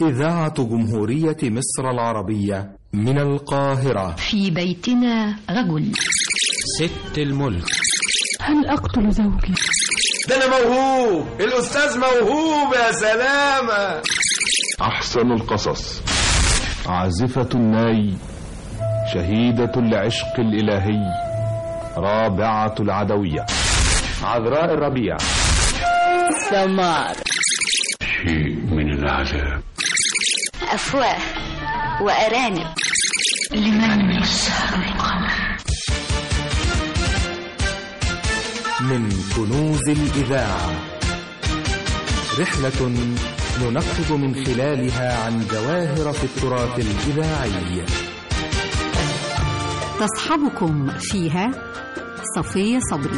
إذاعة جمهورية مصر العربية من القاهرة في بيتنا رجل ست الملك هل أقتل زوجي؟ ده أنا موهوب الأستاذ موهوب يا سلامة أحسن القصص عازفة الناي شهيدة العشق الإلهي رابعة العدوية عذراء الربيع سمار شيء من العذاب أفواه وأرانب لمن يسهر القمر من كنوز الإذاعة رحلة ننقب من خلالها عن جواهر في التراث الإذاعي تصحبكم فيها صفية صبري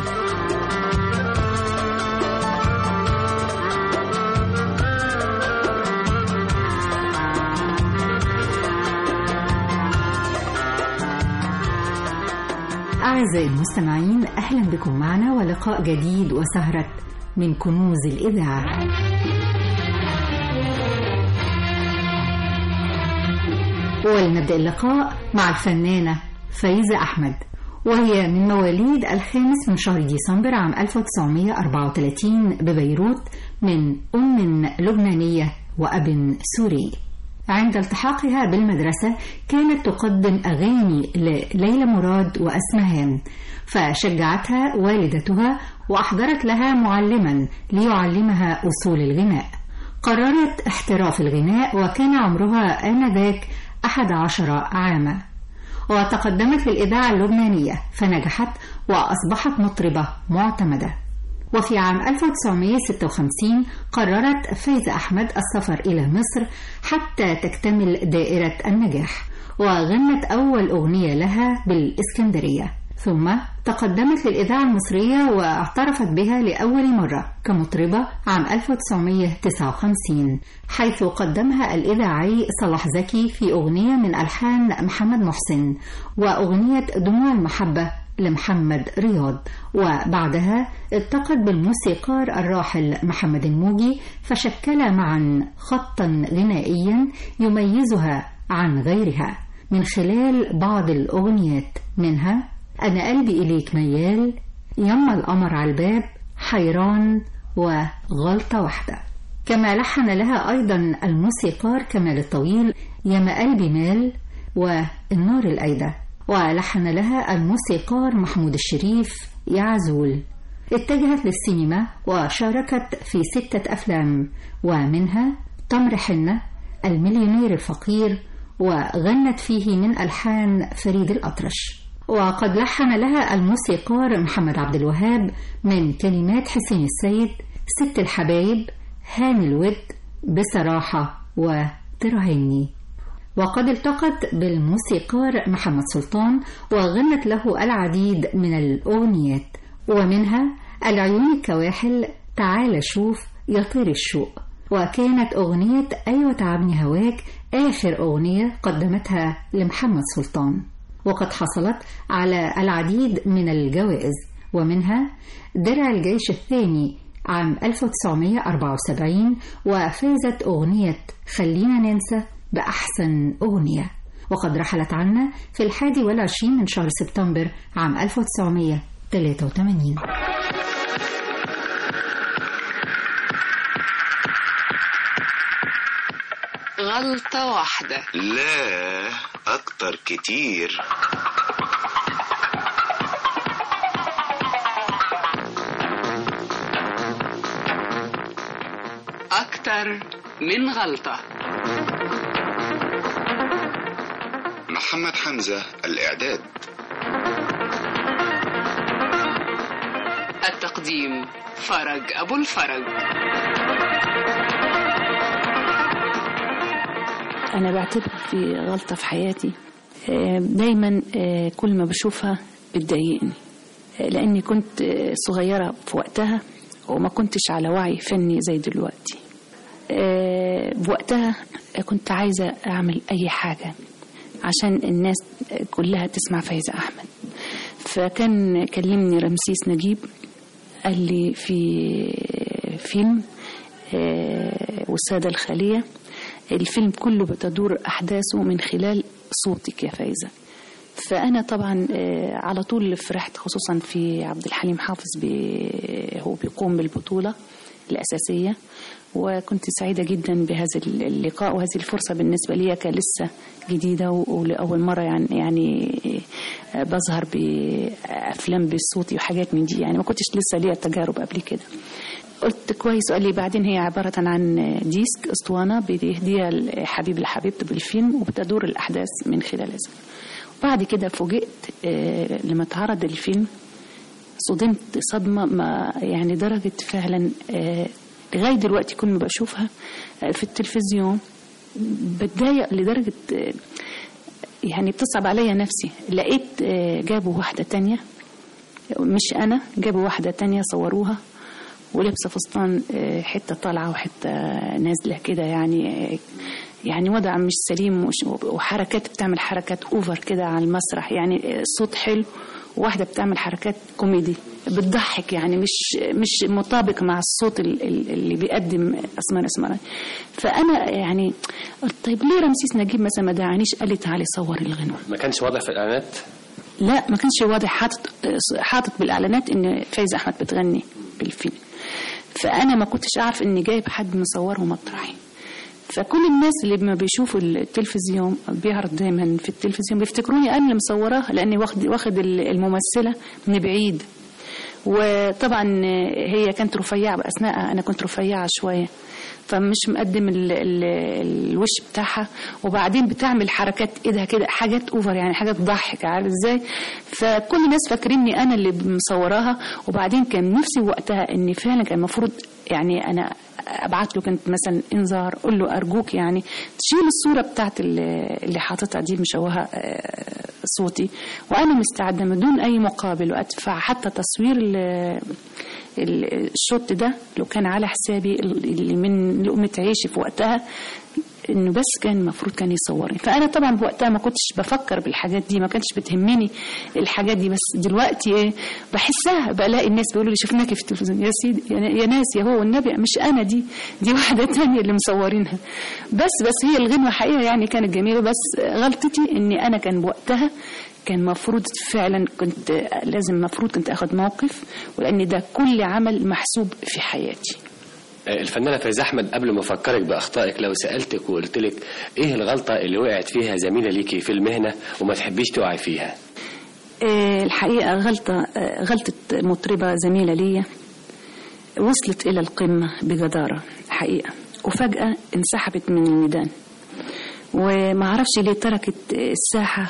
أعزائي المستمعين أهلا بكم معنا ولقاء جديد وسهرة من كنوز الإذاعة ولنبدأ اللقاء مع الفنانة فايزة أحمد وهي من مواليد الخامس من شهر ديسمبر عام 1934 ببيروت من أم لبنانية وأب سوري عند التحاقها بالمدرسة كانت تقدم أغاني لليلى مراد وأسمهان فشجعتها والدتها وأحضرت لها معلما ليعلمها أصول الغناء قررت احتراف الغناء وكان عمرها آنذاك أحد عشر عاما وتقدمت للإذاعة اللبنانية فنجحت وأصبحت مطربة معتمدة وفي عام 1956 قررت فايزة أحمد السفر إلى مصر حتى تكتمل دائرة النجاح وغنت أول أغنية لها بالإسكندرية ثم تقدمت للإذاعة المصرية واعترفت بها لأول مرة كمطربة عام 1959 حيث قدمها الإذاعي صلاح زكي في أغنية من ألحان محمد محسن وأغنية دموع المحبة لمحمد رياض وبعدها التقت بالموسيقار الراحل محمد الموجي فشكلا معا خطا غنائيا يميزها عن غيرها من خلال بعض الأغنيات منها أنا قلبي إليك ميال يما القمر على الباب حيران وغلطة واحدة كما لحن لها أيضا الموسيقار كمال الطويل يما قلبي مال والنار الأيدة ولحن لها الموسيقار محمود الشريف يعزول اتجهت للسينما وشاركت في ستة أفلام ومنها تمر حنة المليونير الفقير وغنت فيه من ألحان فريد الأطرش وقد لحن لها الموسيقار محمد عبد الوهاب من كلمات حسين السيد ست الحبايب هاني الود بصراحة وترهني وقد التقت بالموسيقار محمد سلطان وغنت له العديد من الأغنيات ومنها العيون الكواحل تعال شوف يطير الشوق وكانت أغنية أيوة تعبني هواك آخر أغنية قدمتها لمحمد سلطان وقد حصلت على العديد من الجوائز ومنها درع الجيش الثاني عام 1974 وفازت أغنية خلينا ننسى بأحسن أغنية وقد رحلت عنا في الحادي والعشرين من شهر سبتمبر عام 1983 غلطة واحدة لا أكتر كتير أكتر من غلطة محمد حمزة الإعداد التقديم فرج أبو الفرج أنا بعتبر في غلطة في حياتي دايما كل ما بشوفها بتضايقني لأني كنت صغيرة في وقتها وما كنتش على وعي فني زي دلوقتي بوقتها كنت عايزة أعمل أي حاجة عشان الناس كلها تسمع فايزة أحمد فكان كلمني رمسيس نجيب قال لي في فيلم والسادة الخالية الفيلم كله بتدور أحداثه من خلال صوتك يا فايزة فأنا طبعا آه، على طول فرحت خصوصا في عبد الحليم حافظ بي هو بيقوم بالبطولة الأساسية وكنت سعيدة جدا بهذا اللقاء وهذه الفرصة بالنسبة لي كلسه جديدة و- ولأول مرة يعني يعني آه، بظهر بأفلام بصوتي وحاجات من دي يعني ما كنتش لسه ليا تجارب قبل كده قلت كويس وقال لي بعدين هي عبارة عن ديسك اسطوانة بيهديها حبيب لحبيبته بالفيلم وبتدور الأحداث من خلال هذا بعد كده فوجئت آه، لما اتعرض الفيلم صدمت صدمة ما يعني درجة فعلا آه، لغاية دلوقتي كل ما بشوفها آه، في التلفزيون بتضايق لدرجة آه، يعني بتصعب عليا نفسي لقيت آه، جابوا واحدة تانية مش أنا جابوا واحدة تانية صوروها ولابسة فستان آه، حتة طالعة وحتة نازلة كده يعني آه، يعني وضع مش سليم وش- وحركات بتعمل حركات اوفر كده على المسرح يعني الصوت حلو وواحدة بتعمل حركات كوميدي بتضحك يعني مش مش مطابق مع الصوت ال- ال- اللي بيقدم اسماء اسماء فانا يعني قلت طيب ليه رمسيس نجيب مثلا ما دعانيش قال لي تعالي صور الغنوه ما كانش واضح في الاعلانات لا ما كانش واضح حاطط حاطط بالاعلانات ان فايزه احمد بتغني بالفيلم فانا ما كنتش اعرف اني جايب حد مصوره مطرحي فكل الناس اللي ما بيشوفوا التلفزيون بيعرض دايما في التلفزيون بيفتكروني انا اللي مصوراها لاني واخد واخد الممثله من بعيد وطبعا هي كانت رفيعه اثناء انا كنت رفيعه شويه فمش مقدم ال ال الوش بتاعها وبعدين بتعمل حركات ايدها كده حاجات اوفر يعني حاجات تضحك عارف ازاي فكل الناس فاكريني انا اللي مصوراها وبعدين كان نفسي وقتها ان فعلا كان المفروض يعني انا ابعت له كنت مثلا انذار اقول له ارجوك يعني تشيل الصوره بتاعت اللي اللي حاططها دي مشوهه آه، صوتي وانا مستعده من دون اي مقابل وادفع حتى تصوير ال- ال- الشوت ده لو كان على حسابي اللي من لقمه عيشي في وقتها انه بس كان المفروض كان يصورني فانا طبعا بوقتها ما كنتش بفكر بالحاجات دي ما كانتش بتهمني الحاجات دي بس دلوقتي ايه بحسها بلاقي الناس بيقولوا لي شفناكي في التلفزيون يا سيدي يا يا ناس يا هو النبي مش انا دي دي واحده تانية اللي مصورينها بس بس هي الغنوه حقيقه يعني كانت جميله بس غلطتي اني انا كان بوقتها كان مفروض فعلا كنت لازم مفروض كنت اخد موقف ولان ده كل عمل محسوب في حياتي آه، الفنانه فايزه احمد قبل ما افكرك باخطائك لو سالتك وقلت لك ايه الغلطه اللي وقعت فيها زميله ليكي في المهنه وما تحبيش تقعي فيها آه، الحقيقة غلطة آه، غلطة مطربة زميلة ليا وصلت إلى القمة بجدارة حقيقة وفجأة انسحبت من الميدان وما اعرفش ليه تركت الساحة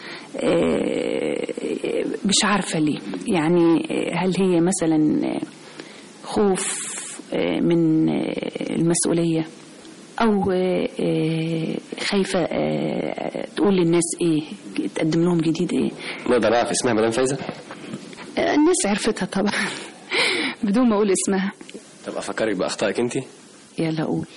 آه، مش عارفة ليه يعني هل هي مثلا خوف آه، من آه، المسؤولية أو آه، خايفة آه، تقول للناس إيه تقدم لهم جديد إيه نقدر نعرف اسمها مدام فايزه آه، الناس عرفتها طبعا بدون ما أقول اسمها طب افكرك باخطائك انت يلا أقول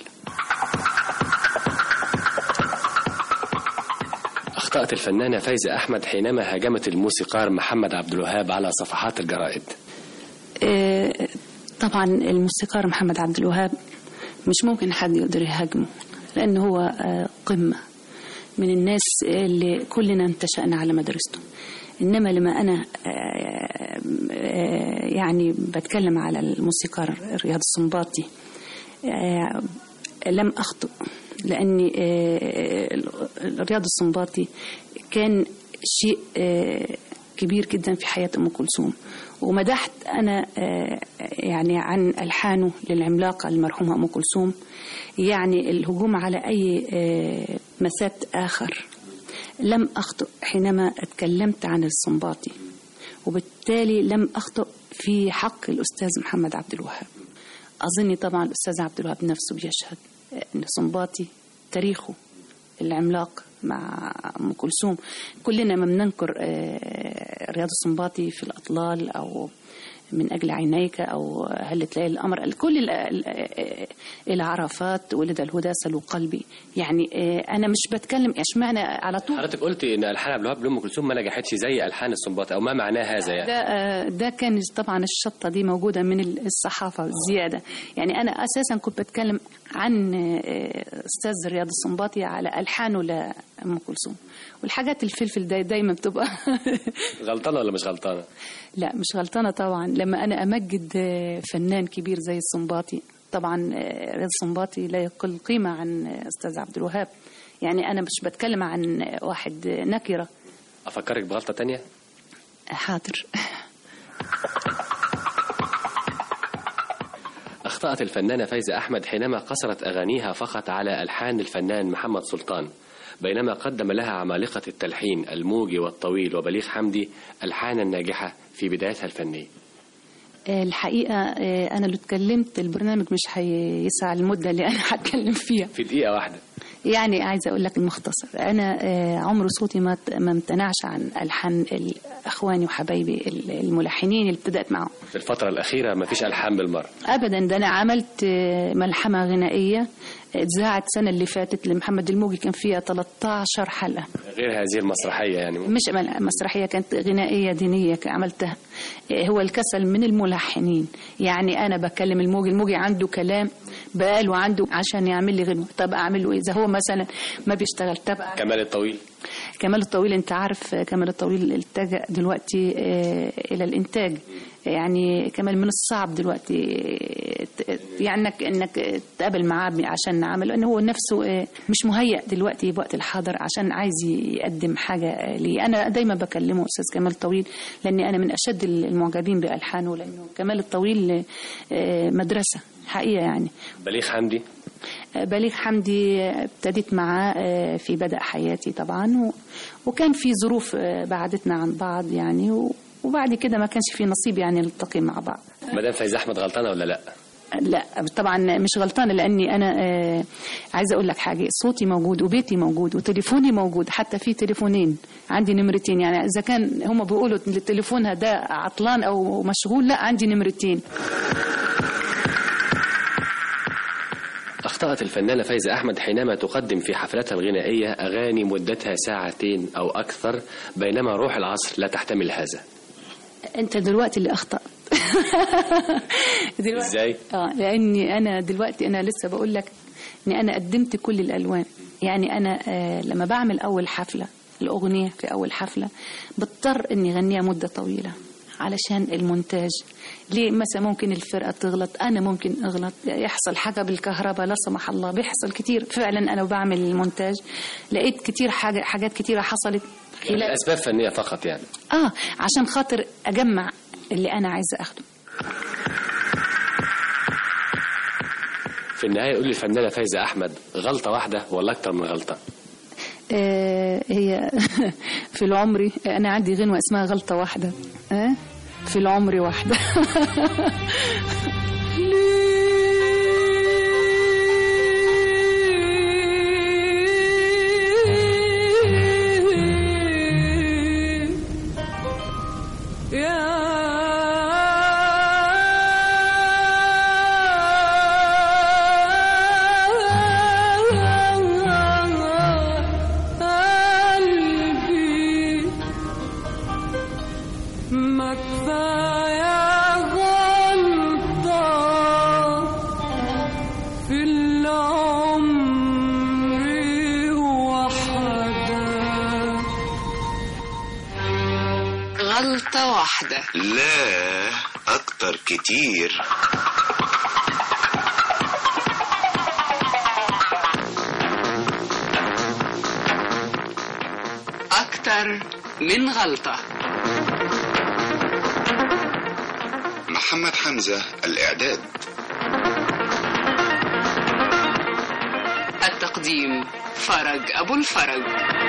اخطات الفنانه فايزه احمد حينما هاجمت الموسيقار محمد عبد الوهاب على صفحات الجرائد آه، طبعا الموسيقار محمد عبد الوهاب مش ممكن حد يقدر يهاجمه لأن هو آه، قمة من الناس اللي كلنا انتشأنا على مدرسته إنما لما أنا آه، آه، يعني بتكلم على الموسيقار رياض السنباطي آه، لم أخطئ لأني آه، رياض السنباطي كان شيء آه، كبير جدا في حياة أم كلثوم ومدحت أنا آه، يعني عن ألحانه للعملاقة المرحومة أم كلثوم يعني الهجوم على أي آه، مسات آخر لم أخطئ حينما اتكلمت عن السنباطي وبالتالي لم أخطئ في حق الأستاذ محمد عبد الوهاب أظني طبعا الأستاذ عبد الوهاب نفسه بيشهد أن سنباطي تاريخه العملاق مع أم كلثوم كلنا ما بننكر آه، رياض السنباطي في الأطلال أو من أجل عينيك أو هل تلاقي الأمر كل ال- ال- آه، العرفات ولد الهدى سلو قلبي يعني آه، أنا مش بتكلم اشمعنى على طول حضرتك قلتي ان الحان عبد الوهاب لام كلثوم ما نجحتش زي الحان السنباطي او ما معناه هذا يعني ده آه، ده كان طبعا الشطه دي موجوده من الصحافه زياده يعني انا اساسا كنت بتكلم عن آه، أستاذ رياض السنباطي على ألحانه لأم كلثوم والحاجات الفلفل ده دايما بتبقى غلطانة ولا مش غلطانة؟ لا مش غلطانة طبعا لما أنا أمجد آه، فنان كبير زي السنباطي طبعا آه، رياض السنباطي لا يقل قيمة عن آه، أستاذ عبد الوهاب يعني أنا مش بتكلم عن آه، واحد آه، نكرة أفكرك بغلطة تانية؟ حاضر أخطأت الفنانة فايزة أحمد حينما قصرت أغانيها فقط على ألحان الفنان محمد سلطان بينما قدم لها عمالقة التلحين الموجي والطويل وبليغ حمدي ألحانا ناجحة في بدايتها الفنية آه، الحقيقة آه، أنا اللي اتكلمت البرنامج مش هيسع المدة اللي أنا هتكلم فيها في دقيقة واحدة يعني عايزة أقول لك المختصر أنا آه، عمر صوتي ما ما امتنعش عن ألحان الأخواني وحبايبي الملحنين اللي ابتدأت معهم في الفترة الأخيرة ما فيش ألحان بالمرة ابدا ده انا عملت آه، ملحمه غنائيه اتذاعت السنه اللي فاتت لمحمد الموجي كان فيها 13 حلقه غير هذه المسرحية يعني مش مل- مسرحيه كانت غنائيه دينيه ك- عملتها آه، هو الكسل من الملحنين يعني انا بكلم الموجي الموجي عنده كلام بقاله عنده عشان يعمل لي غنوه طب اعمل له ايه اذا هو مثلا ما بيشتغل طب كمال الطويل كمال الطويل انت عارف كمال الطويل التجأ دلوقتي آه، الى الانتاج يعني كمال من الصعب دلوقتي آه، ت- يعني انك انك تقابل معاه عشان نعمل لان هو نفسه آه، مش مهيأ دلوقتي بوقت الحاضر عشان عايز يقدم حاجه لي انا دايما بكلمه استاذ كمال الطويل لاني انا من اشد المعجبين بالحانه لانه كمال الطويل آه، مدرسه حقيقه يعني بليغ حمدي بليغ حمدي ابتديت معاه آه، في بدء حياتي طبعا و- وكان في ظروف آه، بعدتنا عن بعض يعني و- وبعد كده ما كانش في نصيب يعني نلتقي مع بعض مدام فايزة أحمد غلطانة ولا لأ؟ لا طبعا مش غلطانه لاني انا آه، عايزه اقول لك حاجه صوتي موجود وبيتي موجود وتليفوني موجود حتى في تليفونين عندي نمرتين يعني اذا كان هم بيقولوا إن تليفونها ده عطلان او مشغول لا عندي نمرتين أخطأت الفنانة فايزة أحمد حينما تقدم في حفلاتها الغنائية أغاني مدتها ساعتين أو أكثر بينما روح العصر لا تحتمل هذا انت دلوقتي اللي اخطأت دلوقتي إزاي؟ اه لاني انا دلوقتي انا لسه بقول لك اني انا قدمت كل الالوان يعني انا آه لما بعمل اول حفله الاغنيه في اول حفله بضطر اني اغنيها مده طويله علشان المونتاج ليه مثلا ممكن الفرقه تغلط انا ممكن اغلط يحصل حاجه بالكهرباء لا سمح الله بيحصل كتير فعلا انا بعمل المونتاج لقيت كتير حاجه حاجات كتيره حصلت خلال الأسباب فنية فقط يعني اه عشان خاطر اجمع اللي انا عايزه اخده في النهاية قول لي الفنانة فايزة أحمد غلطة واحدة ولا أكتر من غلطة؟ آه هي في العمر انا عندي غنوه اسمها غلطه واحده آه في العمر واحده قلبي ما كفاية غلطة في العمر وحدة غلطة واحدة لا أكتر كتير أكتر من غلطة محمد حمزة الإعداد التقديم فرج أبو الفرج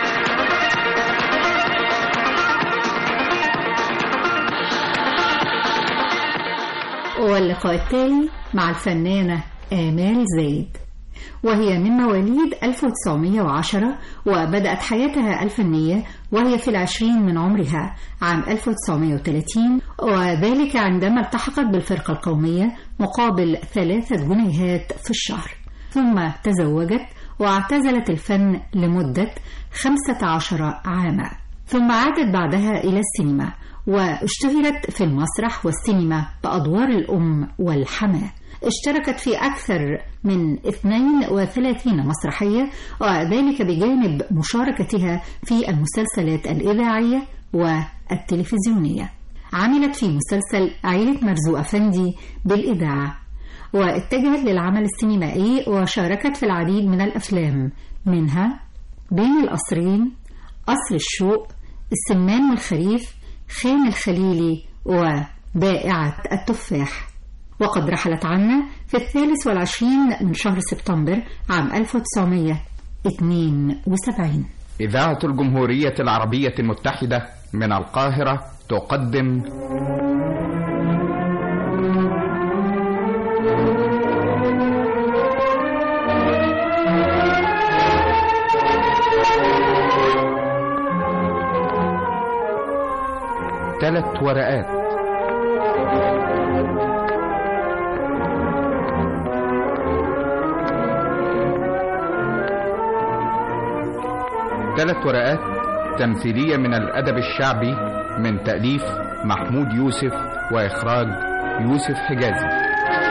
واللقاء التالي مع الفنانة آمال زايد وهي من مواليد 1910 وبدأت حياتها الفنية وهي في العشرين من عمرها عام 1930 وذلك عندما التحقت بالفرقة القومية مقابل ثلاثة جنيهات في الشهر ثم تزوجت واعتزلت الفن لمدة 15 عاما ثم عادت بعدها إلى السينما واشتهرت في المسرح والسينما بأدوار الأم والحماة اشتركت في أكثر من 32 مسرحية وذلك بجانب مشاركتها في المسلسلات الإذاعية والتلفزيونية عملت في مسلسل عيلة مرزوق أفندي بالإذاعة واتجهت للعمل السينمائي وشاركت في العديد من الأفلام منها بين القصرين قصر الشوق السمان والخريف خان الخليلي وبائعة التفاح وقد رحلت عنا في الثالث والعشرين من شهر سبتمبر عام 1972 إذاعة الجمهورية العربية المتحدة من القاهرة تقدم ثلاث ورقات ثلاث ورقات تمثيلية من الأدب الشعبي من تأليف محمود يوسف وإخراج يوسف حجازي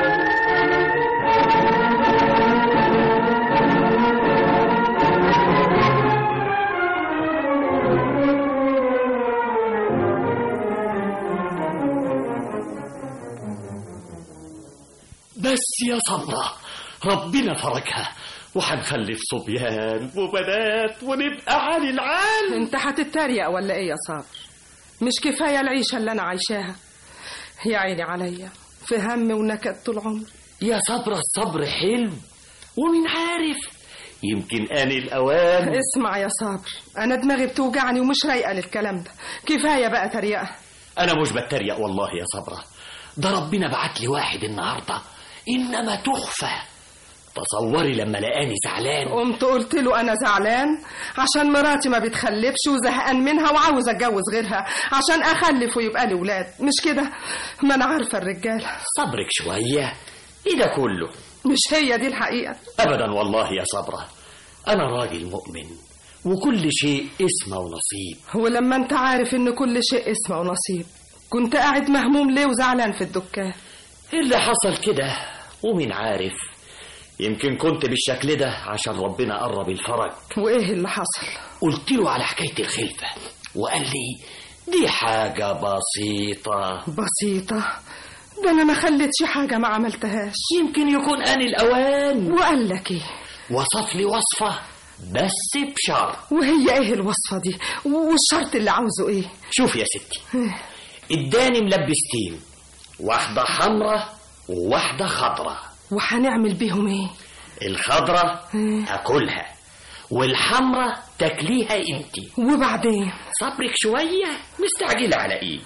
بس يا صبرة ربنا فرجها وهنخلف صبيان وبنات ونبقى عالي العال انت هتتريق ولا ايه يا صابر مش كفايه العيشه اللي انا عايشاها يا عيني عليا في هم ونكد طول عمري يا صبرة الصبر حلو ومين عارف يمكن آن الأوان اسمع يا صابر انا دماغي بتوجعني ومش رايقه للكلام ده كفايه بقى تريقه أنا مش بتريق والله يا صبرة ده ربنا بعت لي واحد النهارده إنما تحفة تصوري لما لقاني زعلان قمت قلت له انا زعلان عشان مراتي ما بتخلفش وزهقان منها وعاوز اتجوز غيرها عشان اخلف ويبقى لي ولاد مش كده ما انا عارفه الرجاله صبرك شوية إيه ده كله مش هي دي الحقيقه أبدا والله يا صبرة أنا راجل مؤمن وكل شيء اسمه ونصيب ولما انت عارف ان كل شيء اسمه ونصيب كنت قاعد مهموم ليه وزعلان في الدكان اللي حصل كده ومين عارف يمكن كنت بالشكل ده عشان ربنا قرب الفرج وايه اللي حصل قلت له على حكاية الخلفة وقال لي دي حاجة بسيطة بسيطه ده انا ما خليتش حاجه ما عملتهاش يمكن يكون آن الأوان وقال لك ايه وصف لي وصفة بس بشرط وهي ايه الوصفه دي والشرط اللي عاوزه ايه شوف يا ستي اداني ملبستين واحدة حمرة وواحدة خضرة وهنعمل بيهم ايه الخضرة أكلها والحمرة تاكليها انتي وبعدين صبرك شوية مستعجلة على ايه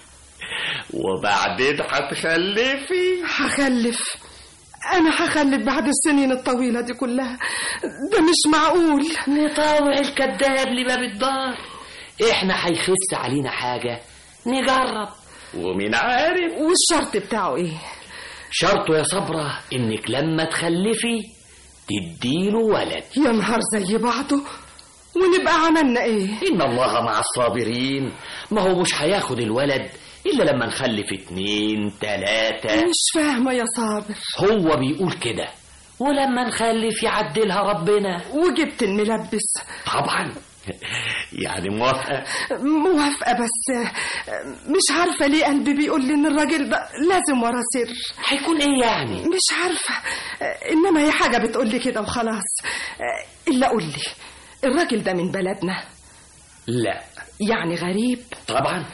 وبعدين هتخلفي هخلف انا هخلف بعد السنين الطويله دي كلها ده مش معقول نطاوع الكذاب لباب الدار احنا هيخس علينا حاجة نجرب ومين عارف والشرط بتاعه ايه شرطه يا صبرة انك لما تخلفي تديله ولد يا نهار زي بعضه ونبقى عملنا ايه ان الله مع الصابرين ما هو مش هياخد الولد الا لما نخلف اتنين تلاتة مش فاهمه يا صابر هو بيقول كده ولما نخلف يعدلها ربنا وجبت الملبس طبعا يعني موافقة موافقة بس مش عارفة ليه قلبي بيقول لي إن الراجل ده لازم ورا سر هيكون إيه يعني؟ مش عارفة إنما هي حاجة بتقول لي كده وخلاص إلا قول لي الراجل ده من بلدنا لا يعني غريب طبعا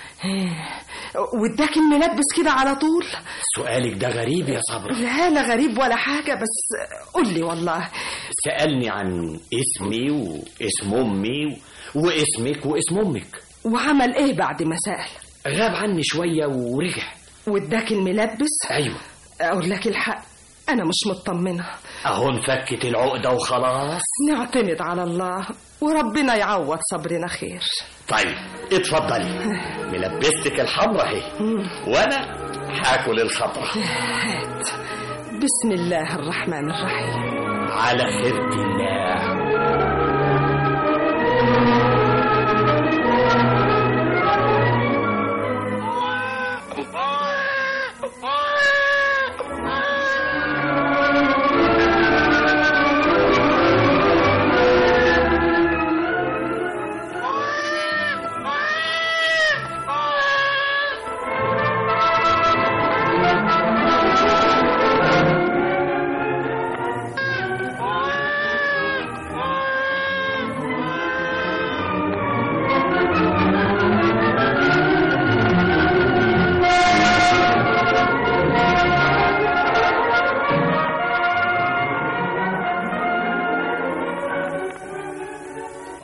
واداك الملبس كده على طول سؤالك ده غريب يا صبرا لا لا غريب ولا حاجة بس قول لي والله سألني عن اسمي واسم أمي واسمك واسم أمك وعمل إيه بعد ما سأل غاب عني شوية ورجع واداك الملبس أيوة أقول لك الحق أنا مش مطمنة أهو انفكت العقدة وخلاص نعتمد على الله وربنا يعوض صبرنا خير طيب اتفضلي ملبستك الحمرا اهي وانا هاكل الخضرا هات بسم الله الرحمن الرحيم على خيرة الله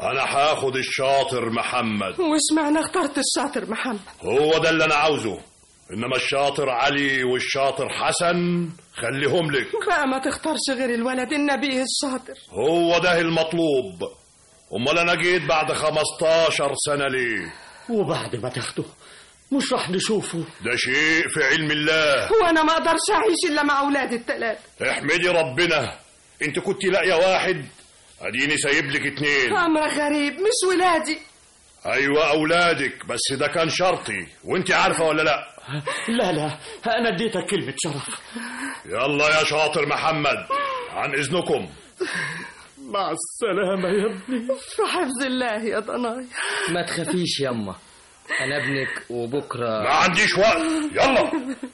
انا هاخد الشاطر محمد وش معنى اخترت الشاطر محمد هو ده اللي انا عاوزه انما الشاطر علي والشاطر حسن خليهم لك بقى ما تختارش غير الولد النبي الشاطر هو ده المطلوب امال انا جيت بعد 15 سنه ليه وبعد ما تاخده مش راح نشوفه ده شيء في علم الله وانا ما اقدرش اعيش الا مع اولادي الثلاثه احمدي ربنا انت كنت لاقيه واحد اديني سايب لك اتنين امر غريب مش ولادي ايوه اولادك بس ده كان شرطي وانت عارفه ولا لا لا لا انا اديتك كلمه شرف يلا يا شاطر محمد عن اذنكم مع السلامه يا ابني في حفظ الله يا ضنايا ما تخافيش يما انا ابنك وبكره ما عنديش وقت يلا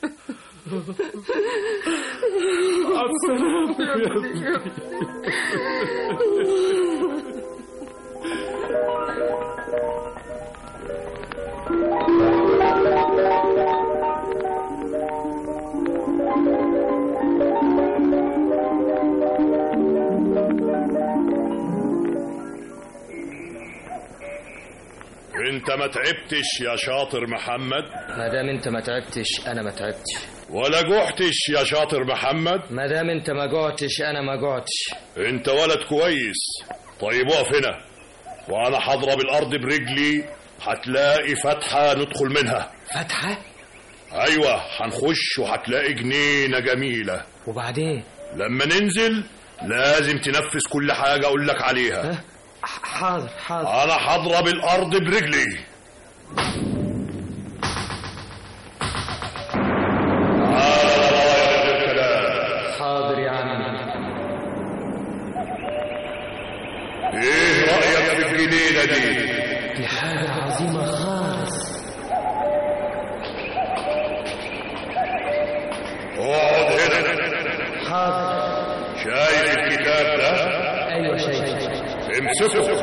مع السلامه يا ابني انت ما تعبتش يا شاطر محمد ما دام انت ما تعبتش انا ما تعبتش ولا جوعتش يا شاطر محمد ما دام انت ما جوعتش انا ما جوعتش انت ولد كويس طيب اقف هنا وانا هضرب الارض برجلي هتلاقي فتحة ندخل منها فتحة؟ ايوه هنخش وهتلاقي جنينة جميلة وبعدين لما ننزل لازم تنفذ كل حاجة اقول لك عليها حاضر حاضر انا هضرب الارض برجلي حاضر يا عم ايه رأيك في الجنينة دي دي حاجة عظيمة خالص اقعد هنا حاضر شايف الكتاب ده ايوه شايف امسكه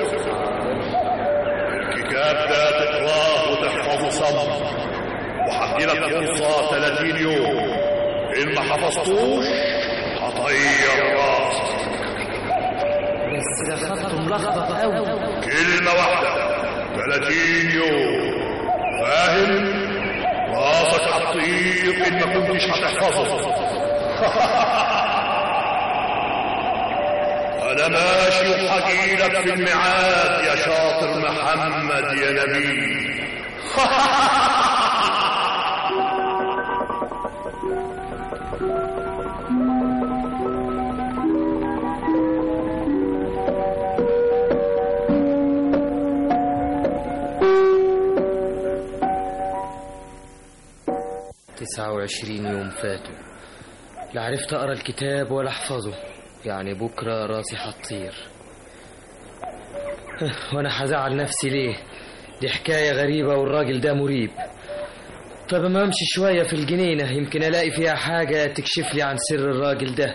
الكتاب ده تقراه وتحفظه صم وهديلك فرصة 30 يوم إن ما حفظتوش هطير راسك بس ده خط ملخبط قوي كلمة واحدة 30 يوم فاهم؟ راسك هتطير إن ما كنتش هتحفظه أنا ماشي وحكيلك في الميعاد يا شاطر محمد يا نبي تسعة وعشرين يوم فاتوا لا عرفت أقرأ الكتاب ولا أحفظه يعني بكرة راسي هتطير وأنا هزعل نفسي ليه دي حكاية غريبة والراجل ده مريب طب ما امشي شوية في الجنينة يمكن ألاقي فيها حاجة تكشف لي عن سر الراجل ده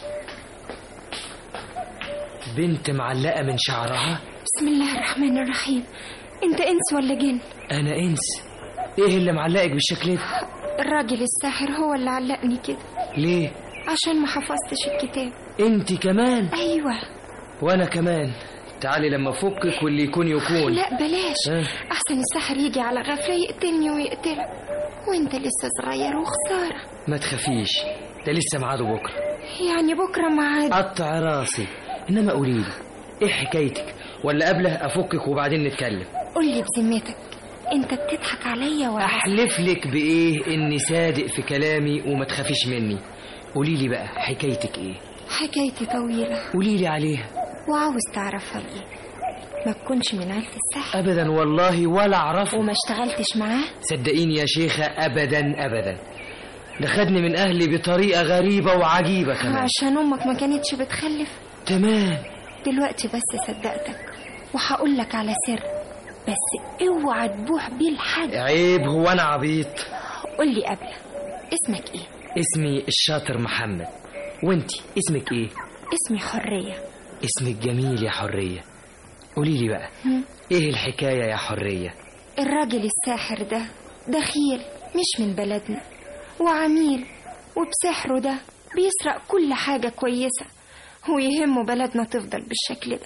بنت معلقة من شعرها بسم الله الرحمن الرحيم انت انس ولا جن أنا إنس إيه اللي معلقك بالشكل ده الراجل الساحر هو اللي علقني كده ليه عشان ما حفظتش الكتاب انت كمان ايوه وانا كمان تعالي لما افكك واللي يكون يكون لا بلاش ها؟ احسن الساحر يجي على غفله يقتلني ويقتلك وانت لسه صغير وخساره ما تخافيش ده لسه ميعاده بكره يعني بكره ميعاد قطع راسي انما قولي لي ايه حكايتك ولا قبله افكك وبعدين نتكلم قول لي بذمتك انت بتضحك عليا ولا احلف لك بايه اني صادق في كلامي وما تخافيش مني قولي لي بقى حكايتك ايه حكايتي طويله قولي لي عليها وعاوز تعرفها بايه ما تكونش من عيله السحر ابدا والله ولا اعرفه وما اشتغلتش معاه صدقيني يا شيخة ابدا ابدا ده خدني من اهلي بطريقه غريبه وعجيبه كمان عشان امك ما كانتش بتخلف تمام دلوقتي بس صدقتك وهقول لك على سر بس اوعى تبوح بيه لحد عيب هو انا عبيط قول لي قبل اسمك ايه اسمي الشاطر محمد وانتي اسمك ايه اسمي حريه اسمك جميل يا حريه قولي لي بقى هم؟ ايه الحكايه يا حريه الراجل الساحر ده دخيل مش من بلدنا وعميل وبسحره ده بيسرق كل حاجة كويسة ويهمه بلدنا تفضل بالشكل ده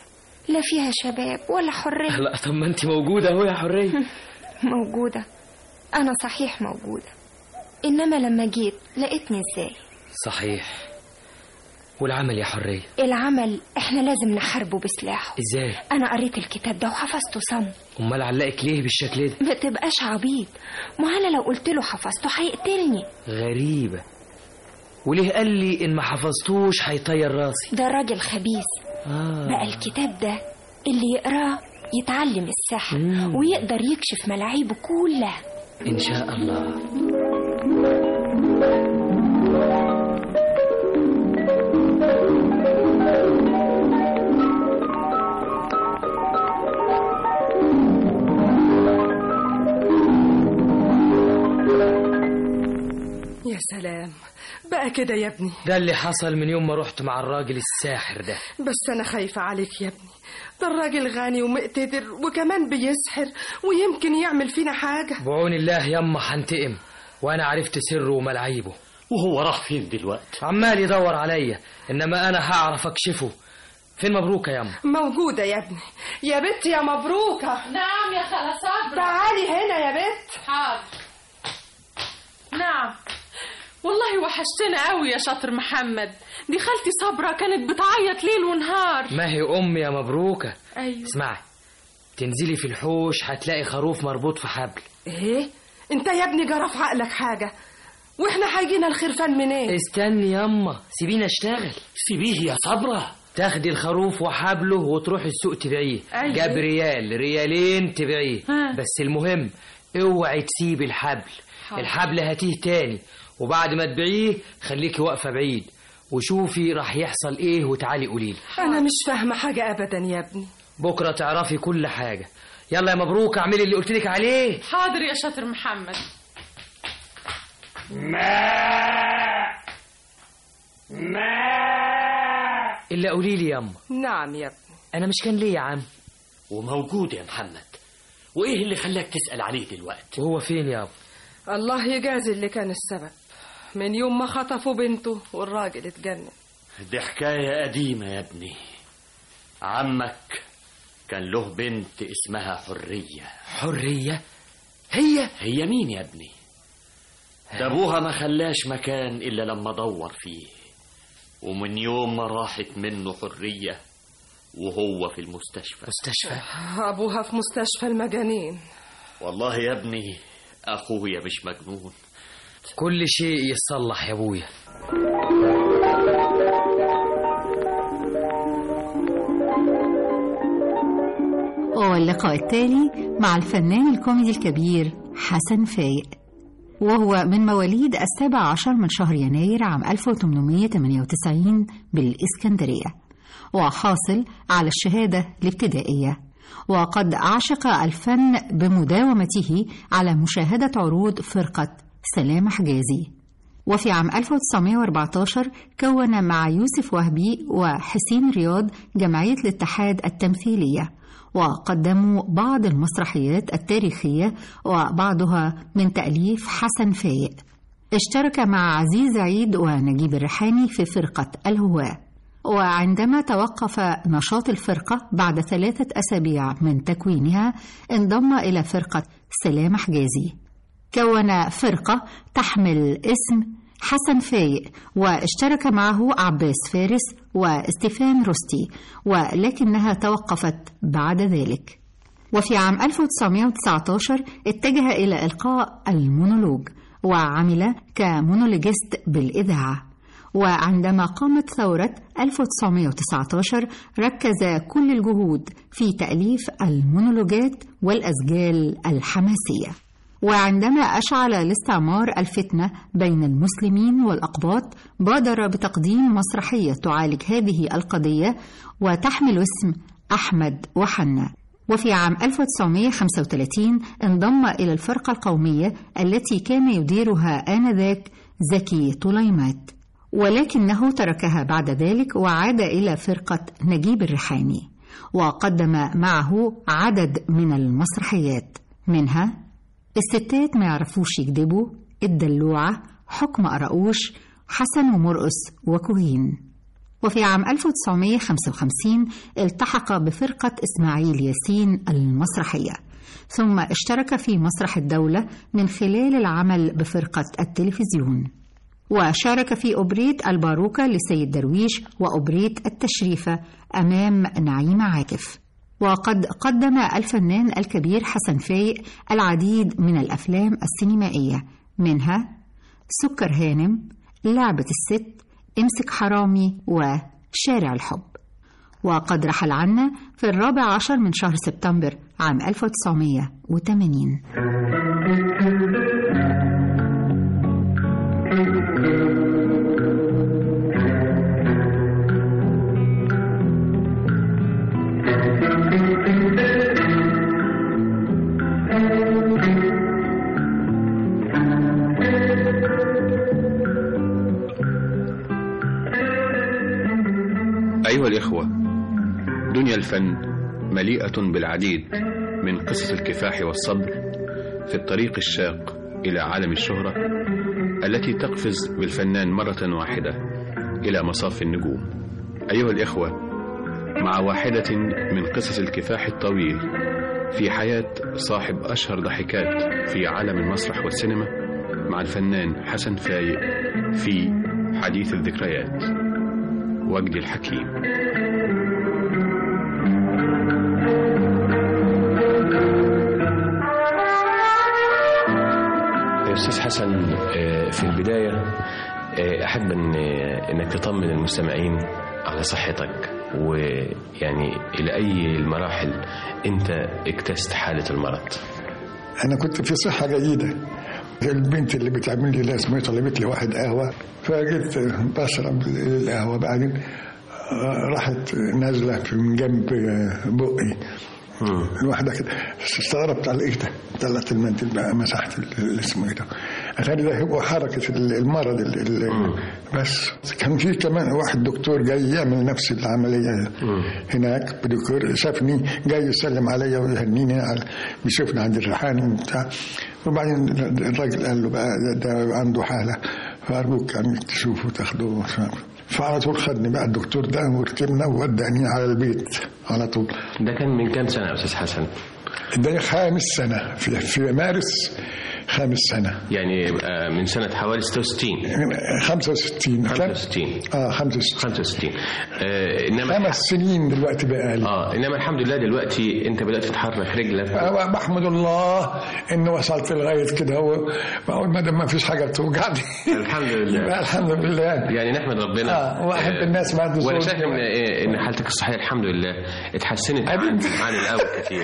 لا فيها شباب ولا حرية لا طب ما انت موجودة اهو يا حرية موجودة أنا صحيح موجودة إنما لما جيت لقيتني إزاي صحيح والعمل يا حرية العمل إحنا لازم نحاربه بسلاحه ازاي أنا قريت الكتاب ده وحفظته صم امال علقك ليه بالشكل ده ما تبقاش عبيط ما أنا لو قلت له حفظته هيقتلني غريبة وليه قال لي ان ما حفظتوش هيطير راسي ده راجل خبيث آه. بقى الكتاب ده اللي يقراه يتعلم السحر مم. ويقدر يكشف ملاعيبه كلها ان شاء الله يا سلام بقى كده يا ابني ده اللي حصل من يوم ما رحت مع الراجل الساحر ده بس انا خايفة عليك يا ابني ده الراجل غني ومقتدر وكمان بيسحر ويمكن يعمل فينا حاجة بعون الله يما هنتقم وانا عرفت سره وملاعيبه وهو راح فين دلوقتي عمال يدور عليا انما انا هعرف اكشفه فين مبروكة يما موجودة يا ابني يا بنت يا مبروكة نعم يا خالة صبرا تعالي هنا يا بنت حاضر نعم والله وحشتنا قوي يا شاطر محمد دي خالتي صبرا كانت بتعيط ليل ونهار ما هي امي يا مبروكة ايوه اسمعي تنزلي في الحوش هتلاقي خروف مربوط في حبل ايه انت يا ابني جرى في عقلك حاجة واحنا هيجينا الخرفان منين استني يما سيبيني اشتغل سيبيه يا صبرا تاخدي الخروف وحبله وتروحي السوق تبيعيه أيوة. جاب ريال ريالين تبيعيه ها. بس المهم اوعي تسيبي الحبل حاضر. الحبل هاتيه تاني وبعد ما تبيعيه خليكي واقفه بعيد وشوفي راح يحصل ايه وتعالي قوليلي انا مش فاهمة حاجة ابدا يا ابني بكره تعرفي كل حاجه يلا يا مبروك اعملي اللي قلتلك عليه حاضر يا شاطر محمد الا قوليلي ياما نعم يا ابني انا مش كان ليه يا عم وموجود يا محمد وايه اللي خلاك تسأل عليه دلوقتي وهو فين يابا الله يجازي اللي كان السبب من يوم ما خطفوا بنته والراجل اتجنن دي حكاية قديمة يا ابني عمك كان له بنت اسمها حرية حريه هي هي مين يا ابني ده ابوها ما خلاش مكان الا لما دور فيه ومن يوم ما راحت منه حرية وهو في المستشفى مستشفى ابوها في مستشفى المجانين والله يا ابني اخويا مش مجنون كل شيء يتصلح يا ابويا واللقاء التالي مع الفنان الكوميدي الكبير حسن فايق وهو من مواليد السابع عشر من شهر يناير عام 1898 بالإسكندرية وحاصل على الشهادة الابتدائية وقد عشق الفن بمداومته على مشاهدة عروض فرقة سلام حجازي وفي عام 1914 كون مع يوسف وهبي وحسين رياض جمعية الاتحاد التمثيلية وقدموا بعض المسرحيات التاريخية وبعضها من تأليف حسن فايق اشترك مع عزيز عيد ونجيب الريحاني في فرقة الهواة وعندما توقف نشاط الفرقة بعد ثلاثة أسابيع من تكوينها انضم إلى فرقة سلام حجازي كون فرقة تحمل اسم حسن فايق واشترك معه عباس فارس واستيفان روستي ولكنها توقفت بعد ذلك وفي عام 1919 اتجه إلى إلقاء المونولوج وعمل كمونولوجيست بالإذاعة وعندما قامت ثورة 1919 ركز كل الجهود في تأليف المونولوجات والأسجال الحماسية وعندما أشعل الاستعمار الفتنة بين المسلمين والأقباط بادر بتقديم مسرحية تعالج هذه القضية وتحمل اسم أحمد وحنا وفي عام 1935 انضم إلى الفرقة القومية التي كان يديرها آنذاك زكي طليمات ولكنه تركها بعد ذلك وعاد إلى فرقة نجيب الريحاني وقدم معه عدد من المسرحيات منها الستات ما يعرفوش يكذبوا الدلوعة حكم قرقوش حسن ومرقص وكوهين وفي عام 1955 التحق بفرقة إسماعيل ياسين المسرحية ثم اشترك في مسرح الدولة من خلال العمل بفرقة التلفزيون وشارك في أوبريت الباروكة لسيد درويش وأوبريت التشريفة أمام نعيمة عاكف وقد قدم الفنان الكبير حسن فايق العديد من الأفلام السينمائية منها سكر هانم لعبة الست امسك حرامي وشارع الحب وقد رحل عنا في الرابع عشر من شهر سبتمبر عام 1980 أيها الإخوة دنيا الفن مليئة بالعديد من قصص الكفاح والصبر في الطريق الشاق إلى عالم الشهرة التي تقفز بالفنان مرة واحدة إلى مصاف النجوم أيها الإخوة مع واحدة من قصص الكفاح الطويل في حياة صاحب أشهر ضحكات في عالم المسرح والسينما مع الفنان حسن فايق في حديث الذكريات وجدي الحكيم أستاذ حسن آه، في البداية آه، أحب أن أنك تطمن المستمعين على صحتك ويعني إلى أي المراحل أنت اكتست حالة المرض انا كنت في صحه جيده البنت اللي بتعمل لي لازمه طلبت لي واحد قهوه فجيت بشرب القهوه بعدين راحت نازله من جنب بقي الواحدة كده استغربت على ايه ده طلعت المنديل بقى مسحت ال- اسمه ايه ده اتاري ده هو حركة ال- المرض ال- ال- بس كان في كمان واحد دكتور جاي يعمل نفس العملية هناك دكتور شافني جاي يسلم عليا ويهنيني على بيشوفني عند الريحاني وبتاع وبعدين الراجل قال له بقى ده, ده عنده حالة فأرجوك يعني تشوفه تاخده فعلى طول خدني بقى الدكتور ده وركبنا ووداني على البيت على طول ده كان من كام سنة يا أستاذ حسن؟ ده خامس سنة في, في مارس خامس سنة يعني آه، من سنة حوالي 66 65 65 اه 65 65 آه انما خمس سنين دلوقتي بقى لي اه انما الحمد لله دلوقتي انت بدات تتحرك رجلك آه بحمد الله ان وصلت لغايه كده هو بقول ما دام ما فيش حاجه بتوجعني الحمد لله يبقى الحمد لله يعني نحمد ربنا اه واحب الناس ما عنده وانا صوت. شايف ان إيه، ان حالتك الصحيه الحمد لله اتحسنت عن عن الاول كتير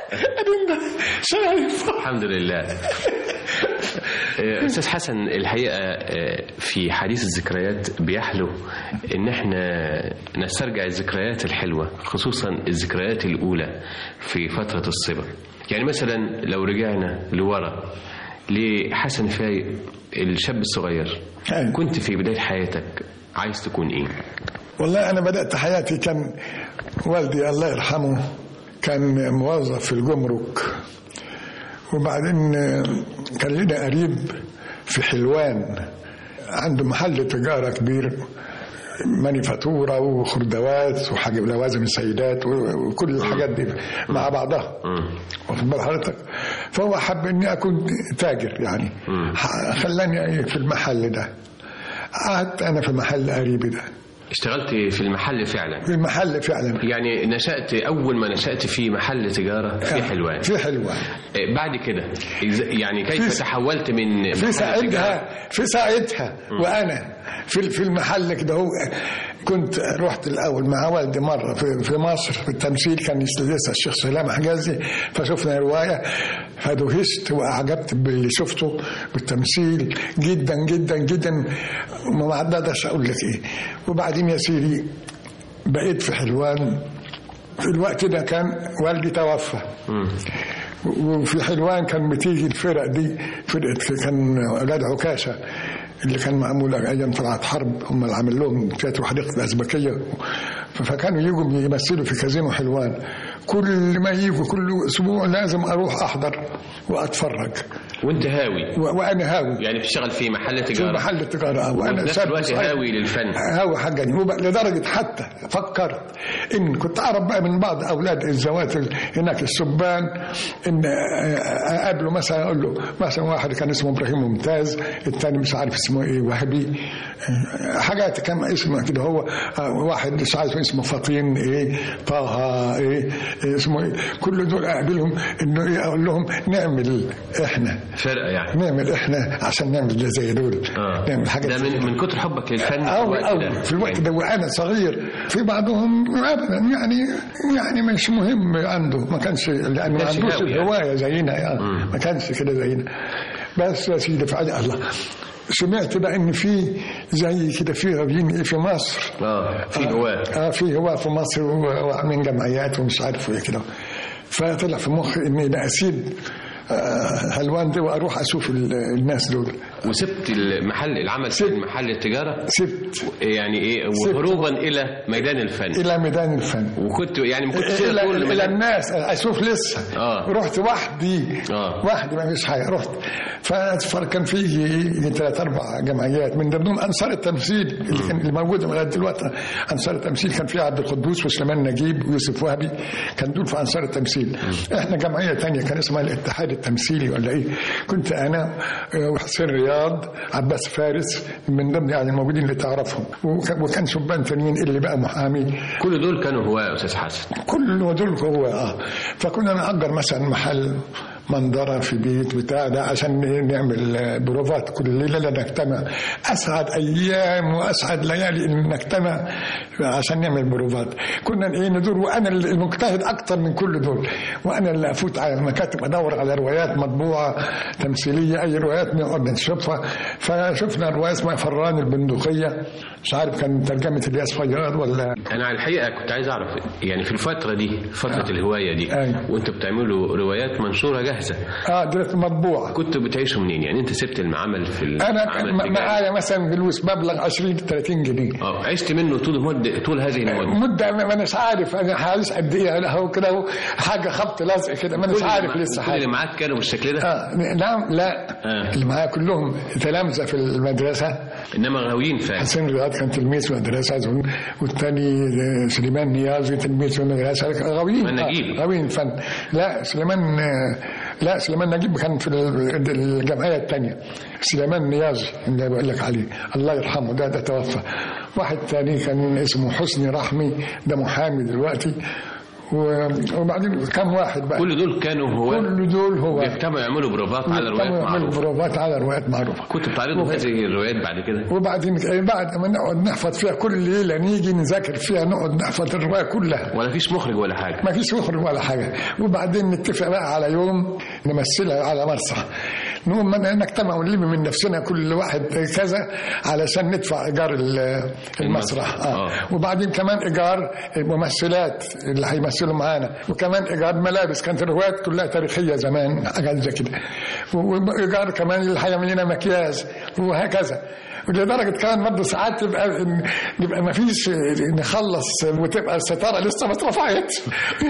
شايف الحمد لله آه، استاذ حسن الحقيقه آه، في حديث الذكريات بيحلو ان احنا نسترجع الذكريات الحلوه خصوصا الذكريات الاولى في فتره الصبا يعني مثلا لو رجعنا لورا لحسن فايق الشاب الصغير كنت في بدايه حياتك عايز تكون ايه والله انا بدات حياتي كان والدي الله يرحمه كان موظف في الجمرك وبعدين آه، كان لنا قريب في حلوان عنده محل تجاره كبير مانيفاتوره وخردوات وحاجه لوازم السيدات و- وكل الحاجات دي مع بعضها واخد بال حضرتك فهو حب اني اكون تاجر يعني ح- خلاني في المحل ده قعدت انا في محل قريبي ده اشتغلت في المحل فعلا في المحل فعلا يعني نشأت أول ما نشأت في محل تجارة في حلوان في حلوان إيه، بعد كده إز- يعني كيف في- تحولت من في محل ساعتها تجارة في ساعتها وانا في في المحل كده هو كنت رحت الاول مع والدي مره في, في مصر في التمثيل كان لسه الشيخ سلام حجازي فشفنا روايه فدهشت واعجبت باللي شفته بالتمثيل جدا جدا جدا ما عددش اقول لك ايه وبعدين يا سيدي بقيت في حلوان في الوقت ده كان والدي توفى وفي حلوان كان بتيجي الفرق دي فرقة كان أولاد عكاشة اللي كان معمول أيام طلعت حرب هم اللي عامل لهم تياترو حديقة الأزبكية فكانوا يجوا يمثلوا في كازينو حلوان كل ما يجوا كل أسبوع لازم أروح أحضر وأتفرج وانت هاوي و- وانا هاوي يعني بتشتغل في محل في تجاره محل تجاره آه، وفي وانا نفس شاب الوقت صغير. هاوي للفن هاوي حاجه وب- لدرجه حتى فكرت ان كنت اعرف بقى من بعض اولاد الزوات ال- هناك السبان ان آه، اقابله مثلا اقول له مثلا واحد كان اسمه ابراهيم ممتاز الثاني مش عارف اسمه ايه وهبي آه، حاجات كان اسمه كده هو آه، واحد مش عارف اسمه فطين ايه طه ايه إيه اسمه ايه كل دول اقابلهم انه ايه اقول لهم نعمل احنا فرقه يعني نعمل احنا عشان نعمل ده زي دول آه. نعمل حاجه ده من من كتر حبك للفن في أو الوقت أو ده. في الوقت ده وأنا صغير في بعضهم أبدا يعني يعني مش مهم عنده ما كانش لأنه ما كانش عندوش هاوي يعني. الهواية زينا يعني ما كانش كده زينا بس يا سيدي فعلا الله سمعت بقى ان في زي كده في غاويين ايه في مصر اه في هواه اه في هواة في مصر و- وعاملين جمعيات ومش عارف ايه كده فطلع في مخي اني ده اسيب آه، هلوان ده واروح اشوف ال- الناس دول وسبت المحل العمل في محل التجاره سبت يعني ايه وهروبا الى ميدان الفن الى ميدان الفن وكنت يعني ما كنتش الى, تقول إلى ميدان- الناس اشوف لسه اه رحت وحدي اه وحدي ما فيش حاجه رحت فكان في ثلاث اربع جمعيات من ضمنهم انصار التمثيل اللي كان اللي موجوده لغايه دلوقتي انصار التمثيل كان في عبد القدوس وسليمان نجيب ويوسف وهبي كان دول في انصار التمثيل احنا جمعيه تانية كان اسمها الاتحاد التمثيلي ولا ايه كنت انا آه، وحسين رياض عباس فارس من ضمن يعني الموجودين اللي تعرفهم وكان وكان شبان تانيين اللي بقى محامي كل دول كانوا هواه يا استاذ حسن كل دول هو اه فكنا نأجر مثلا محل منظرة في بيت بتاع ده عشان نعمل آه، بروفات كل ليلة نجتمع أسعد أيام وأسعد ليالي إن نجتمع عشان نعمل بروفات كنا إيه ندور وأنا المجتهد أكتر من كل دول وأنا اللي أفوت على المكاتب أدور على روايات مطبوعة تمثيلية أي روايات نقعد نشوفها فشفنا رواية اسمها فران البندقية مش عارف كان ترجمة الياس فياض ولا انا على الحقيقه كنت عايز اعرف يعني في الفتره دي فتره الهوايه دي وانتوا بتعملوا روايات منشوره جاهزه اه دلوقتي مطبوعه كنتوا بتعيشوا منين يعني انت سبت العمل في انا العمل كان التجاري. معايا مثلا فلوس مبلغ 20 30 جنيه اه عشت منه طول مده طول هذه المده مده ما مانيش عارف انا عايز قد ايه أنا هو كده هو حاجه خبط لزق كده مانيش كل عارف اللي لسه كل اللي حاجه معاك كانوا بالشكل ده اه لا لا آه. اللي معايا كلهم تلامذه في المدرسه انما غاويين فعلا حسين رياض كان تلميذ في المدرسه أظن، والثاني سليمان نيازي تلميذ في المدرسه غاويين سليمان نجيب. آه، غاويين فن لا سليمان آه، لا سليمان نجيب كان في ال- الجمعيه الثانيه سليمان نيازي اللي بقول لك عليه الله يرحمه ده ده توفى واحد ثاني كان اسمه حسني رحمي ده محامي دلوقتي و- وبعدين كم واحد بقى كل دول كانوا هو كل دول هو بيجتمعوا يعملوا بروفات على روايات يعملوا معروفه بروفات على روايات معروفه كنتوا بتعرضوا هذه الروايات بعد كده وبعدين بعد ما نقعد نحفظ فيها كل ليله نيجي نذاكر فيها نقعد نحفظ الروايه كلها ولا فيش مخرج ولا حاجه ما فيش مخرج ولا حاجه وبعدين نتفق بقى على يوم نمثلها على مسرح نقوم من- نجتمع ونلم من نفسنا كل واحد كذا علشان ندفع ايجار ال- المسرح آه. وبعدين كمان ايجار الممثلات اللي هيمثلوا معانا وكمان ايجار ملابس كانت الروايات كلها تاريخيه زمان حاجات زي كده وايجار كمان اللي هيعمل لنا مكياج وهكذا ولدرجه كمان برضه ساعات تبقى نبقى ما فيش نخلص وتبقى الستاره لسه ما اترفعتش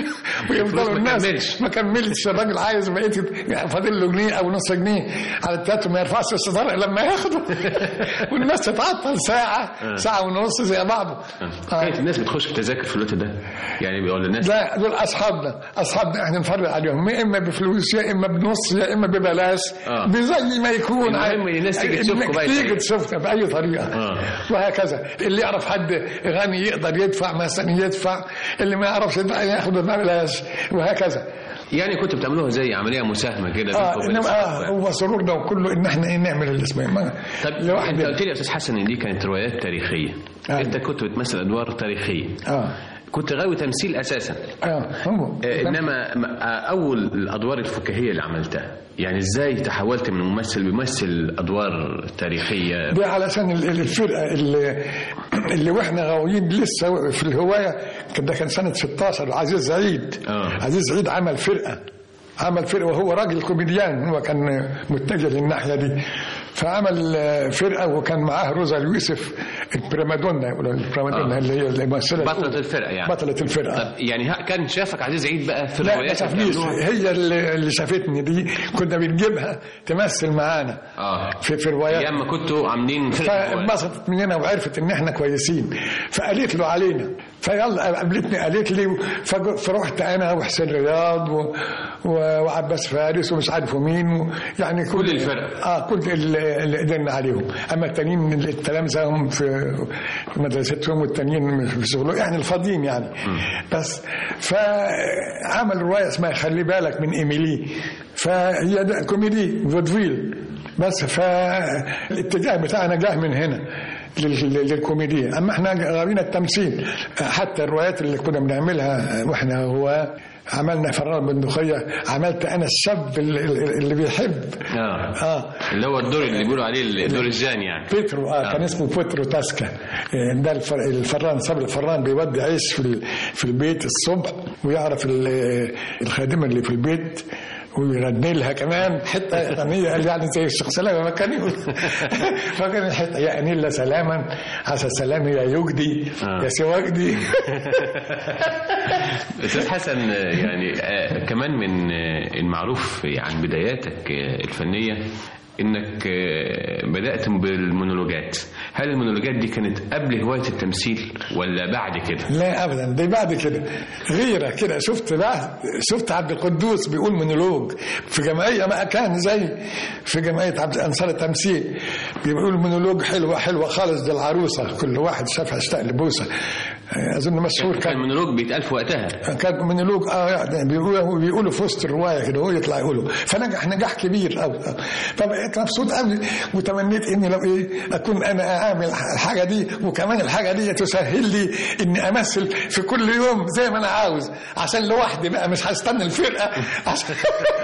ويفضلوا ما الناس كملش. ما كملش الراجل عايز بقيت فاضل له جنيه او نص جنيه على التاتو ما يرفعش الستاره الا لما ياخده والناس تتعطل ساعه ساعه ونص زي بعضه كانت الناس بتخش في تذاكر في الوقت ده يعني بيقول الناس لا دول اصحابنا اصحابنا احنا نفرق عليهم يا اما بفلوس يا اما بنص يا اما ببلاش آه. بزي ما يكون المهم إن الناس تيجي تشوفكم إنك بقى تيجي يتعب. تشوفنا باي طريقه آه. وهكذا اللي يعرف حد غني يقدر يدفع مثلا يدفع اللي ما يعرفش يدفع ياخد ببلاش وهكذا يعني كنتوا بتعملوها زي عمليه مساهمه كده اه بينكم وبين انما الثقافة. اه هو سرورنا وكله ان احنا ايه نعمل اللي اسمه ما طب انت قلت لي يا استاذ حسن ان دي كانت روايات تاريخيه آه. انت كنت بتمثل ادوار تاريخيه اه كنت غاوي تمثيل اساسا اه هو آه، انما م- آه، اول الادوار الفكاهيه اللي عملتها يعني ازاي تحولت من ممثل بيمثل ادوار تاريخيه دي علشان ال- ال- الفرقه اللي اللي واحنا غاويين لسه في الهوايه كان ده كان سنه 16 عزيز عيد آه. عزيز عيد عمل فرقه عمل فرقه وهو راجل كوميديان هو كان متجه للناحيه دي فعمل آه، فرقه وكان معاه روزا اليوسف البريمادونا يقولوا البريمادونا آه. اللي هي الممثله بطلة الفرقة يعني بطلة الفرقة طب يعني ها- كان شافك عزيز عيد بقى في لا ما الروايات اللي شافنيش بتعملوها؟ هي اللي, اللي شافتني دي كنا بنجيبها تمثل معانا اه في في روايات ايام ما كنتوا عاملين فرقة روايات. فانبسطت مننا وعرفت ان احنا كويسين فقالت له علينا فيلا قابلتني قالت لي فج- فرحت انا وحسين رياض و... و... وعباس فارس ومش عارف مين و... يعني كل, كل الفرق. اه كل اللي اللي قدرنا عليهم اما التانيين التلامذه هم في في مدرستهم والتانيين في شغلهم يعني الفاضيين يعني بس فعمل روايه اسمها خلي بالك من ايميلي فهي ده كوميدي فودفيل بس فالاتجاه بتاعنا جه من هنا لل- لل- للكوميديا اما احنا غاوينا التمثيل حتى الروايات اللي كنا بنعملها واحنا هو عملنا فرار بندقية عملت انا الشاب اللي, اللي بيحب اه اه اللي هو الدور اللي بيقولوا عليه الدور الجاني يعني بيترو اه كان اسمه بيترو تاسكا آه، ده الفر- الفران صبري الفران بيودي عيش في ال- في البيت الصبح ويعرف ال- الخادمه اللي في البيت ويغني لها كمان حته غنيه قال يعني زي الشيخ سلامه ما كان يقول فكان الحته يا انيلا سلاما عسى السلام يا يجدي يا سواجدي استاذ حسن آه، يعني آه، كمان من آه، المعروف عن بداياتك آه، الفنيه انك آه، بدات بالمونولوجات هل المونولوجات دي كانت قبل هوايه التمثيل ولا بعد كده لا ابدا دي بعد كده غيره كده شفت بقى شفت عبد القدوس بيقول مونولوج في جمعيه ما كان زي في جمعيه عبد انصار التمثيل بيقول مونولوج حلوه حلوه خالص دي العروسه كل واحد شافها اشتاق لبوسه اظن مشهور كان كان المونولوج بيتقال في وقتها كان مونولوج اه يعني بيقولوا بيقولوا في وسط الروايه كده هو يطلع يقوله فنجح نجاح كبير قوي فبقيت مبسوط قوي وتمنيت اني لو ايه اكون انا اعمل الحاجه دي وكمان الحاجه دي تسهل لي اني امثل في كل يوم زي ما انا عاوز عشان لوحدي بقى مش هستنى الفرقه عشان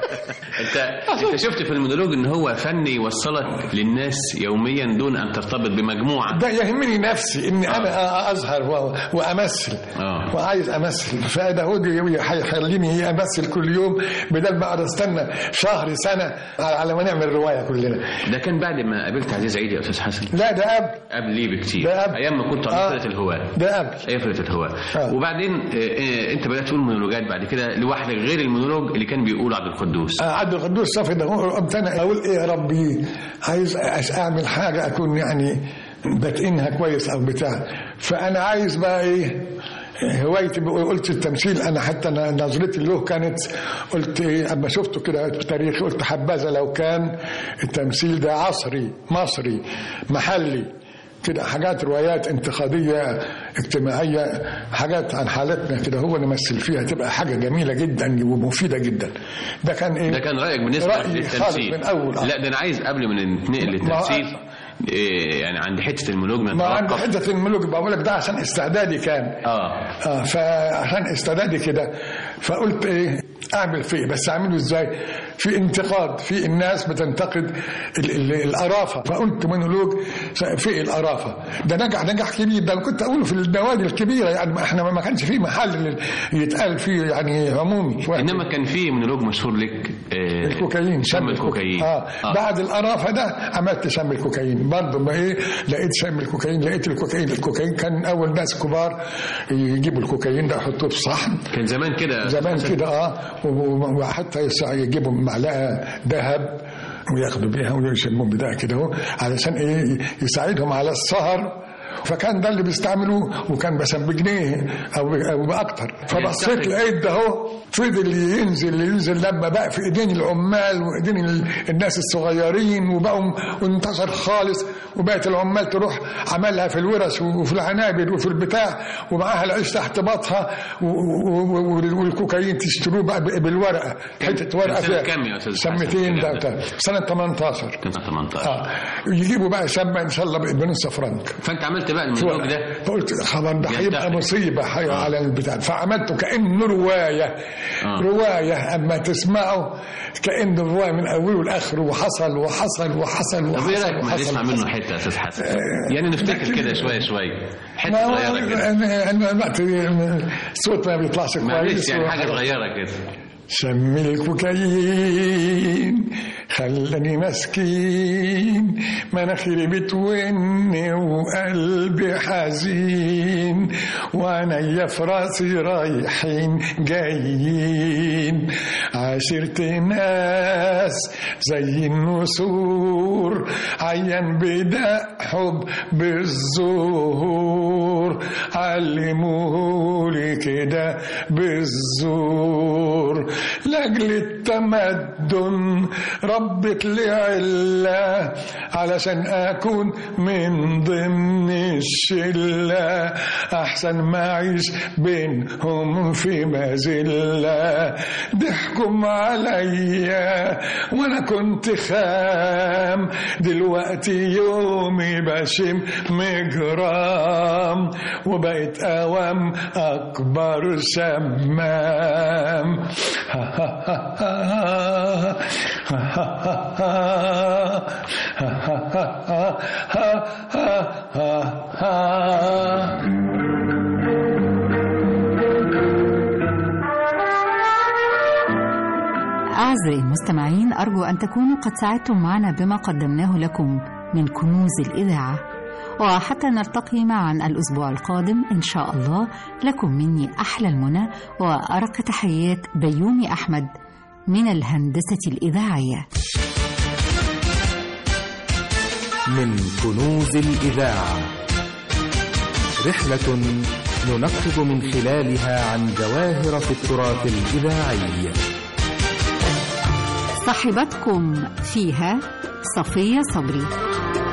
انت انت شفت في المونولوج ان هو فن يوصلك للناس يوميا دون ان ترتبط بمجموعه ده يهمني نفسي اني انا اظهر و- وامثل آه. وعايز امثل فده هو اللي هيخليني امثل كل يوم بدل ما اقعد استنى شهر سنه على ما نعمل روايه كلنا ده كان بعد ما قابلت عزيز عيد يا استاذ حسن لا ده قبل قبل ليه بكتير ده قبل. ايام ما كنت آه. على فرقه الهواء ده قبل ايام فرقه الهواء آه. وبعدين آه، آه، انت بدات تقول مونولوجات بعد كده لوحدك غير المونولوج اللي كان بيقوله عبد القدوس آه، عبد القدوس صافي ده هو قمت انا اقول ايه يا ربي عايز أش- اعمل حاجه اكون يعني بتقنها كويس او بتاع فانا عايز بقى ايه هوايتي بقى- قلت التمثيل انا حتى أنا نظرتي له كانت قلت ايه اما شفته كده في تاريخي قلت حبذا لو كان التمثيل ده عصري مصري محلي كده حاجات روايات انتقادية اجتماعية حاجات عن حالتنا كده هو نمثل فيها تبقى حاجة جميلة جدا ومفيدة جدا ده كان ايه ده كان رايك بالنسبه رأيي خالص للتمثيل من اول لا ده انا عايز قبل ما نتنقل للتمثيل إيه، يعني عند حته المونولوج ما عندي نتوقف حته الملوك بقول لك ده عشان استعدادي كان اه اه فعشان استعدادي كده فقلت ايه اعمل فيه بس اعمله ازاي في انتقاد في الناس بتنتقد ال ال القرافه فقلت مونولوج في القرافه ده نجح نجاح كبير ده أنا كنت اقوله في النوادي الكبيره يعني ما احنا ما كانش فيه محل يتقال فيه يعني عمومي انما كان في مونولوج مشهور لك آه، الكوكايين شم الكوكايين آه. آه. بعد القرافه ده عملت شم الكوكايين برضه ما ايه لقيت شم الكوكايين لقيت الكوكايين الكوكايين كان اول ناس كبار يجيبوا الكوكايين ده يحطوه في صحن كان زمان كده زمان كده اه و- وحتى يسع- يجيبوا معلقه ذهب وياخدوا بيها ويشموا بده كده اهو علشان ايه يساعدهم على السهر فكان ده اللي بيستعملوه وكان مثلا بجنيه او او باكتر فبصيت لقيت ده اهو فضل ينزل ينزل لما بقى في ايدين العمال وايدين ال- الناس الصغيرين وبقوا وانتشر خالص وبقت العمال تروح عملها في الورش وفي العنابر وفي البتاع ومعاها العيش تحت باطها و- و- و- والكوكايين تشتروه بقى ب- بالورقه حته ورقه كان سنة فيها كام يا أستاذ حسن شمتين ده الكلام ده؟ بتاع. سنه 18 كان 18 اه يجيبوا بقى شمه ان شاء الله بنص فرنك فانت عملت بقى المونولوج ده فقلت خبر ده هيبقى مصيبه حي على البتاع فعملته كانه روايه آه. روايه اما تسمعه كانه روايه من اوله لاخره وحصل وحصل وحصل طب ايه وحصل رايك ما وحصل نسمع منه حته يا استاذ حسن يعني نفتكر كده شويه شويه حته ما هو صغيره كده انا انا الوقت الصوت ما بيطلعش معلش كويس يعني و- حاجه صغيره كده شم الكوكايين خلاني مسكين مناخيري بتون وقلبي حزين وعينيا في راسي رايحين جايين عاشرت ناس زي النسور عيان بدأ حب بالزهور علموهولي كده بالزور لاجل التمدن ربت لي علة علشان أكون من ضمن الشلة أحسن ما أعيش بينهم في مزلة ضحكم عليا وأنا كنت خام دلوقتي يومي بشم مجرام وبقيت أوام أكبر شمام أعزائي المستمعين أرجو أن تكونوا قد ساعدتم معنا بما قدمناه لكم من كنوز الإذاعة وحتى نلتقي معا الأسبوع القادم إن شاء الله لكم مني أحلى المنى وأرق تحيات بيومي أحمد من الهندسة الإذاعية من كنوز الإذاعة رحلة ننقب من خلالها عن جواهر في التراث الإذاعي صاحبتكم فيها صفية صبري